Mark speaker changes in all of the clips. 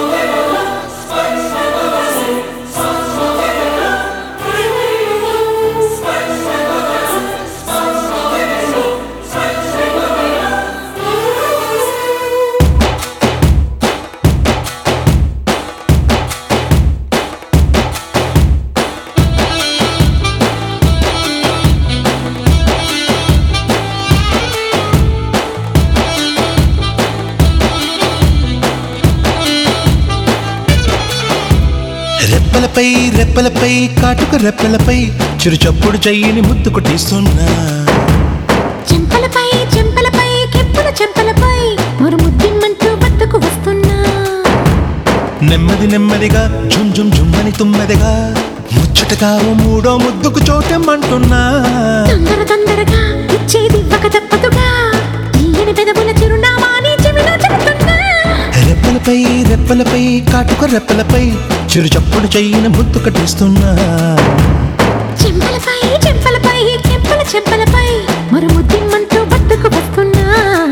Speaker 1: రెప్పలపై రెప్పలపై కాటుక రెప్పలపై చిరు చప్పుడు చెయ్యిని ముద్దు కొట్టిస్తున్నా
Speaker 2: చెంపలపై చెంపలపై కెప్పుల చెంపలపై మరు ముద్దిమ్మంటూ బద్దకు వస్తున్నా
Speaker 1: నెమ్మది నెమ్మదిగా జుమ్ జుమ్ జుమ్మని తుమ్మెదగా ముచ్చటగా ఓ మూడో ముద్దుకు చోటెమ్మంటున్నా
Speaker 2: తొందర తొందరగా ఇచ్చేది ఇవ్వక తప్పదుగా తీయని పెదవుల చిరునామా నీ చెవిలో చెబుతున్నా
Speaker 1: రెప్పలపై రెప్పలపై కాటుక రెప్పలపై చిరు చప్పుడు చెయ్యిని ముద్దు కట్టిస్తున్నా
Speaker 2: చెంపలపై చెంపలపై కెప్పుల చెంపలపై మరు ముద్దిమ్మంటూ బద్దకు వస్తున్నా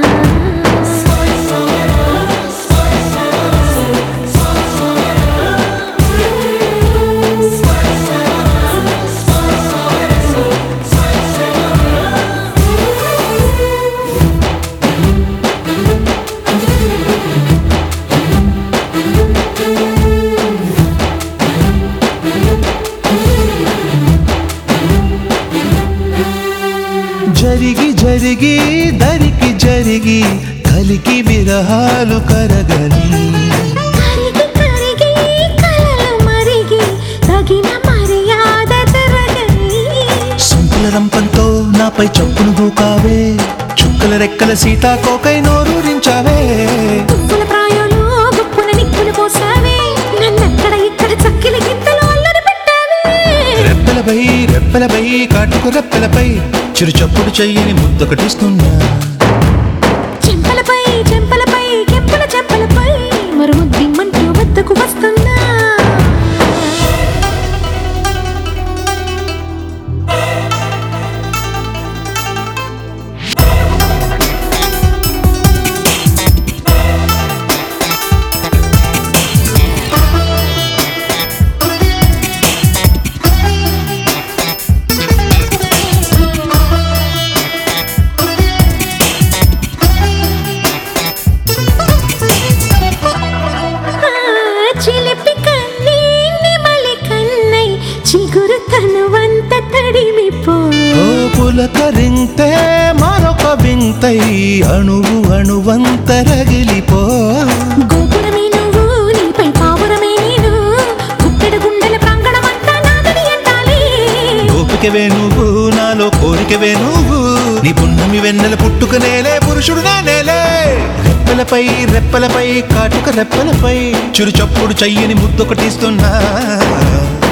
Speaker 1: జరిగి జరిగి దరికి జరిగి కలికి విరహాలు కరగని
Speaker 2: కరిగి కరిగి కలలు మరిగి తగిన మర్యాద జరగని
Speaker 1: సొంపుల రంపంతో నాపై చప్పును దూకావే చుక్కల రెక్కల సీతాకోకై నోరూరించావే
Speaker 2: పువ్వుల ప్రాయంలో గుప్పున నిప్పులు పోసావే నన్నక్కడ ఇక్కడ చక్కిలి గింతలు అల్లరి పెట్టావే
Speaker 1: రెప్పలపై రెప్పలపై కాటుకు రెప్పలపై చిరు చప్పుడు చెయ్యని ముద్దొకటిస్తున్నా
Speaker 2: చెంపలపై చెంపలపై కెంపుల చెంపలపై మరుముద్దిమ్మంటూ వద్దకు వస్తున్నా ఆ, చిలిపి కన్నీ నిమలి కన్నై చిగురు తనువంత తడిమిపో
Speaker 1: ఓ పులకరింతే మరొక వింతై అణువు అణువంత రగిలిపో
Speaker 2: గోపురమే నువ్వు నీపై పావురమే నేను గుప్పెడు గుండెల ప్రాంగణమంతా నాదని ఎండాలి
Speaker 1: గోపికవే నువ్వు నాలో కోరికవే నువ్వు నీ పున్నమి వెన్నెల పుట్టుక నేలే పురుషుడు నేలే రెప్పలపై రెప్పలపై కాటుక రెప్పలపై చిరు చప్పుడు చెయ్యని ముద్దొకటిస్తున్నా